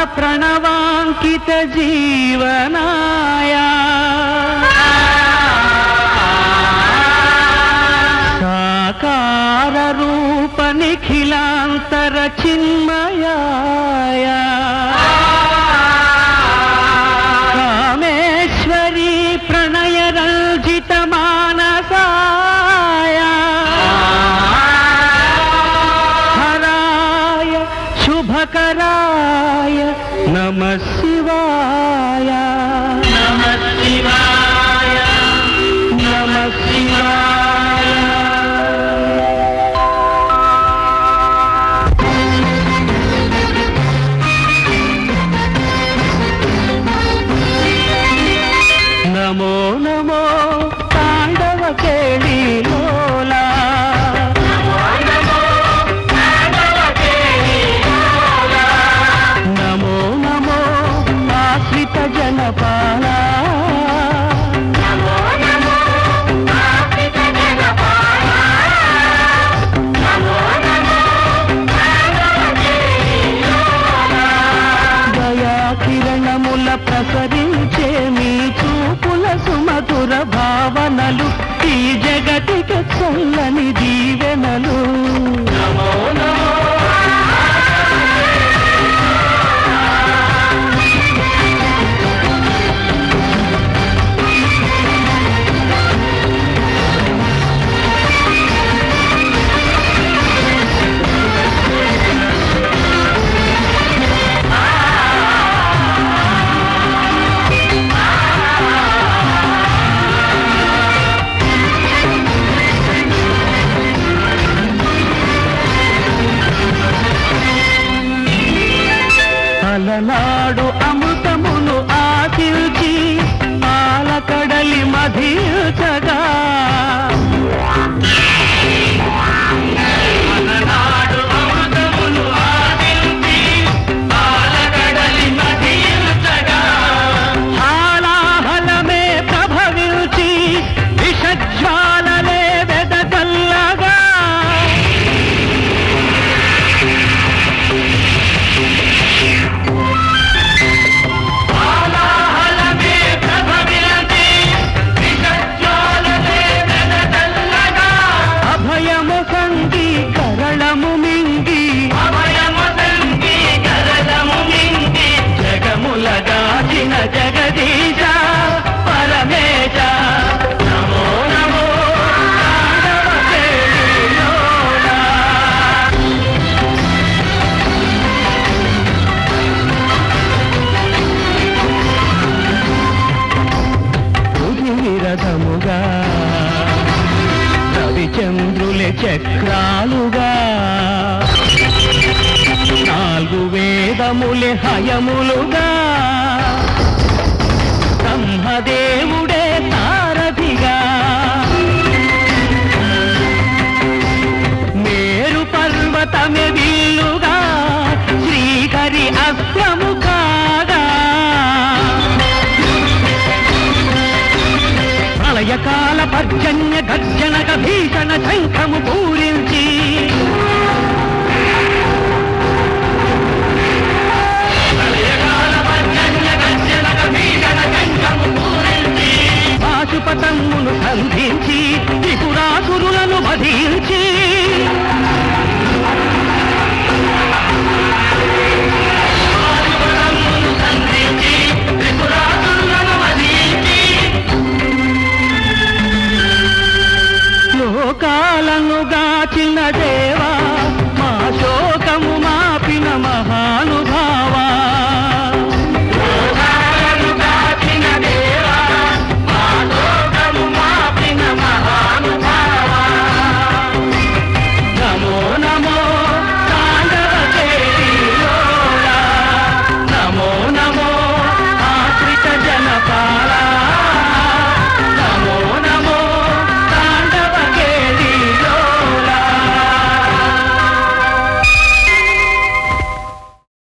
ప్రణవాంకిత జీవనాయ సాకార రూప నిఖిలాంతర చిన్మయాయ కామేశ్వరీ ప్రణయ రంజిత మానసాయ హరాయ శుభకరాయ నమ శివాయ నమ శివాయ నమ శివాయ నమో నమో తాండవ కేళి లోలా నమో నమో ఆశ్రిత జనపాల దయా కిరణముల ప్రసరించే మీ చూపుల సుమధుర భావనలు ఈ జగతికి చల్లని దీవెనలు నమో నమో అలనాడు అమృతమును ఆశించి పాలకడలి మధించగా అలనాడు అమృతమును ఆశించి పాలకడలి మధించగా హాలాహలమే ప్రభవించి విషజ్వాలలే వెదకల్లగా అభయము సంగి కరళము మింగి అభయము సంగి కరళము మింగి జగముల గాచిన జగదీశ పరమేశ నమో నమో తాండవ కేళిలోలా. రథముగా రవిచంద్రుల చక్రాలుగా నాలుగు వేదములే హయములుగా బ్రహ్మదేవుడే సారథిగా మేరు పర్వతమే విల్లుగా శ్రీహరి అస్త్రము కాగా ప్రళయకాల పర్జన్య గర్జనక భీషణ శంఖము పూరించి పాశుపతమ్మును సంధించి త్రిపురాసురులను వధించి లోకాలను గాచిన దేవా మా శోకము మాపిన మహా